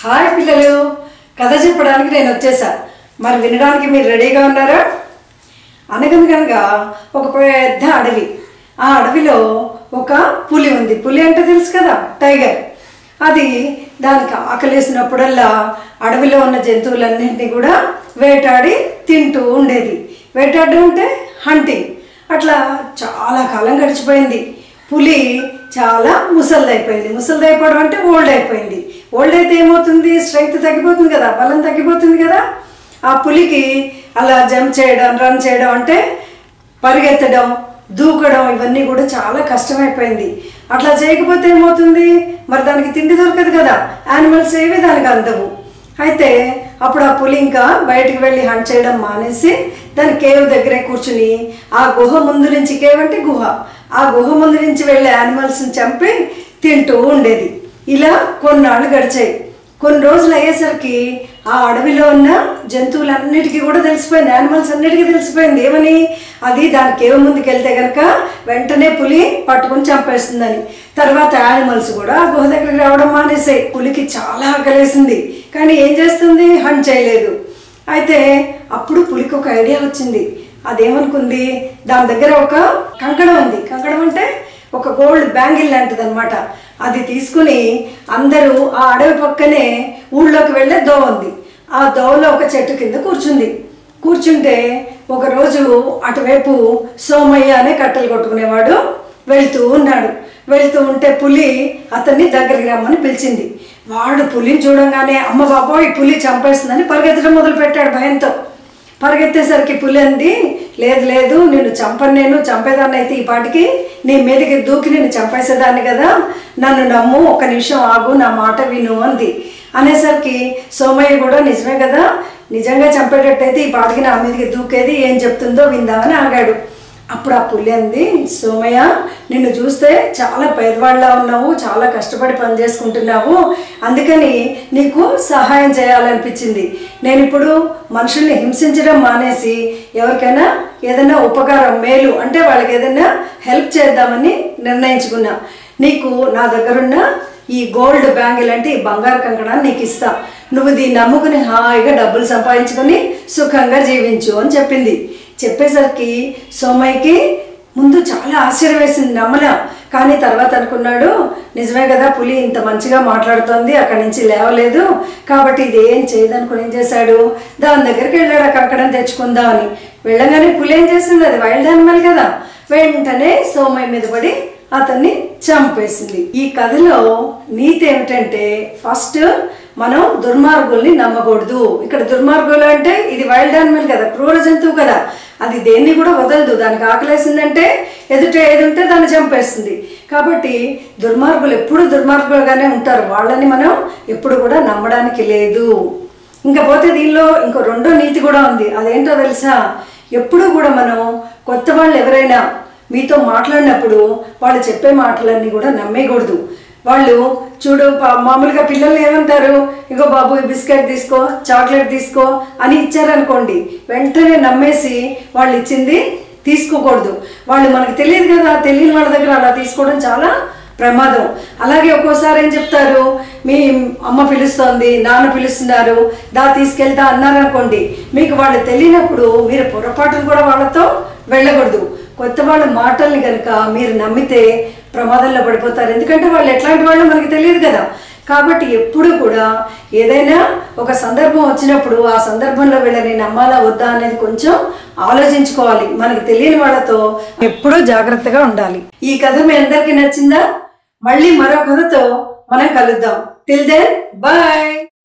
hi పిల్లలు కథ చెప్పడానికి నేను వచ్చేసా మరి వినడానికి మీరు రెడీగా ఉన్నారా అనగనగనగా ఒక పెద్ద అడవి ఆ అడవిలో ఒక పులి ఉంది పులి అంటే తెలుసు కదా టైగర్ అది దానికి ఆకలేసినప్పుడల్లా అడవిలో ఉన్న జంతువులన్నింటినీ కూడా వేటాడి తింటూ ఉండేది వేటాడడం అంటే హంటింగ్ అట్లా చాలా కాలం గడిచిపోయింది పులి చాలా ముసలిదైపోయింది ముసలిదైపోవడం అంటే ఓల్డ్ అయిపోయింది ఓల్డ్ అయితే ఏమవుతుంది స్ట్రెంగ్త్ తగ్గిపోతుంది కదా బలం తగ్గిపోతుంది కదా ఆ పులికి అలా జంప్ చేయడం రన్ చేయడం అంటే పరిగెత్తడం దూకడం ఇవన్నీ కూడా చాలా కష్టమైపోయింది అట్లా చేయకపోతే ఏమవుతుంది మరి దానికి తిండి దొరకదు కదా యానిమల్స్ ఏవి దానికి అందవు అయితే అప్పుడు ఆ పులి ఇంకా బయటికి వెళ్ళి హంట్ చేయడం మానేసి దాని కేవ్ దగ్గరే కూర్చుని ఆ గుహ ముందు నుంచి కేవ్ అంటే గుహ ఆ గుహ ముందు నుంచి వెళ్ళే యానిమల్స్ని చంపి తింటూ ఉండేది ఇలా కొన్నాళ్ళు గడిచాయి కొన్ని రోజులు అయ్యేసరికి ఆ అడవిలో ఉన్న జంతువులన్నిటికీ కూడా తెలిసిపోయింది యానిమల్స్ అన్నిటికీ తెలిసిపోయింది ఏమని అది దానికి ఏమో ముందుకు వెళ్తే కనుక వెంటనే పులి పట్టుకొని చంపేస్తుందని తర్వాత యానిమల్స్ కూడా ఆ గుహ దగ్గరికి రావడం మానేసాయి పులికి చాలా ఆకలేసింది కానీ ఏం చేస్తుంది హంట్ చేయలేదు అయితే అప్పుడు పులికి ఒక ఐడియా వచ్చింది అదేమనుకుంది దాని దగ్గర ఒక కంకణం ఉంది కంకణం అంటే ఒక గోల్డ్ బ్యాంగిల్ లాంటిది అనమాట అది తీసుకుని అందరూ ఆ అడవి పక్కనే ఊళ్ళోకి వెళ్ళే దోవ ఉంది ఆ దోవలో ఒక చెట్టు కింద కూర్చుంది కూర్చుంటే ఒకరోజు అటువైపు సోమయ్య అనే కట్టెలు కొట్టుకునేవాడు వెళ్తూ ఉన్నాడు వెళ్తూ ఉంటే పులి అతన్ని దగ్గరికి రమ్మని పిలిచింది వాడు పులిని చూడంగానే అమ్మ బాబోయ్ పులి చంపేస్తుందని పరిగెత్తడం మొదలు పెట్టాడు భయంతో పరిగెత్తేసరికి పులి అంది లేదు లేదు నేను చంపను నేను చంపేదాన్ని అయితే ఈ పాటికి నీ మీదకి దూకి నేను చంపేసేదాన్ని కదా నన్ను నమ్ము ఒక నిమిషం ఆగు నా మాట విను అంది అనేసరికి సోమయ్య కూడా నిజమే కదా నిజంగా చంపేటట్టయితే ఈ పాటికి నా మీదకి దూకేది ఏం చెప్తుందో విందామని ఆగాడు అప్పుడు ఆ పులి అంది సోమయ్య నిన్ను చూస్తే చాలా పేదవాళ్ళ ఉన్నావు చాలా కష్టపడి పని చేసుకుంటున్నావు అందుకని నీకు సహాయం చేయాలనిపించింది నేను ఇప్పుడు మనుషుల్ని హింసించడం మానేసి ఎవరికైనా ఏదైనా ఉపకారం మేలు అంటే వాళ్ళకి ఏదైనా హెల్ప్ చేద్దామని నిర్ణయించుకున్నా నీకు నా దగ్గరున్న ఈ గోల్డ్ బ్యాంగిల్ అంటే ఈ బంగారు కంకణాన్ని నీకు ఇస్తా నువ్వు దీన్ని నమ్ముకుని హాయిగా డబ్బులు సంపాదించుకొని సుఖంగా జీవించు అని చెప్పింది చెప్పేసరికి సోమయ్యకి ముందు చాలా ఆశ్చర్యం వేసింది నమ్మలా కానీ తర్వాత అనుకున్నాడు నిజమే కదా పులి ఇంత మంచిగా మాట్లాడుతోంది అక్కడి నుంచి లేవలేదు కాబట్టి ఇది ఏం చేయదనుకుని ఏం చేశాడు దాని దగ్గరికి వెళ్ళాడు ఆ కంకణం తెచ్చుకుందామని వెళ్ళగానే పులి ఏం చేసింది అది వైల్డ్ యానిమల్ కదా వెంటనే సోమయ్య మీద పడి అతన్ని చంపేసింది ఈ కథలో నీతి ఏమిటంటే ఫస్ట్ మనం దుర్మార్గుల్ని నమ్మకూడదు ఇక్కడ దుర్మార్గులు అంటే ఇది వైల్డ్ యానిమల్ కదా క్రూర జంతువు కదా అది దేన్ని కూడా వదలదు దానికి ఆకలేసిందంటే ఎదుట ఏది ఉంటే దాన్ని చంపేస్తుంది కాబట్టి దుర్మార్గులు ఎప్పుడు దుర్మార్గులుగానే ఉంటారు వాళ్ళని మనం ఎప్పుడు కూడా నమ్మడానికి లేదు ఇంకా పోతే దీనిలో ఇంకో రెండో నీతి కూడా ఉంది అదేంటో తెలుసా ఎప్పుడు కూడా మనం కొత్త వాళ్ళు ఎవరైనా మీతో మాట్లాడినప్పుడు వాళ్ళు చెప్పే మాటలన్నీ కూడా నమ్మేయకూడదు వాళ్ళు చూడు పా- మామూలుగా పిల్లల్ని ఏమంటారు ఇగో బాబు ఈ బిస్కెట్ తీసుకో చాక్లెట్ తీసుకో అని ఇచ్చారనుకోండి వెంటనే నమ్మేసి వాళ్ళు ఇచ్చింది తీసుకోకూడదు వాళ్ళు మనకు తెలియదు కదా తెలియని వాళ్ళ దగ్గర అలా తీసుకోవడం చాలా ప్రమాదం అలాగే ఒక్కోసారి ఏం చెప్తారు మీ అమ్మ పిలుస్తోంది నాన్న పిలుస్తున్నారు దా తీసుకెళ్తా అన్నారనుకోండి మీకు వాళ్ళు తెలియనప్పుడు మీరు పొరపాటును కూడా వాళ్ళతో వెళ్ళకూడదు కొత్త వాళ్ళ మాటల్ని కనుక మీరు నమ్మితే ప్రమాదంలో పడిపోతారు ఎందుకంటే వాళ్ళు ఎట్లాంటి వాళ్ళు మనకి తెలియదు కదా కాబట్టి ఎప్పుడు కూడా ఏదైనా ఒక సందర్భం వచ్చినప్పుడు ఆ సందర్భంలో వీళ్ళని నమ్మాలా వద్దా అనేది కొంచెం ఆలోచించుకోవాలి మనకి తెలియని వాళ్ళతో ఎప్పుడూ జాగ్రత్తగా ఉండాలి ఈ కథ మీ అందరికీ నచ్చిందా మళ్ళీ మరో కథతో మనం కలుద్దాం టిల్ దెన్ బాయ్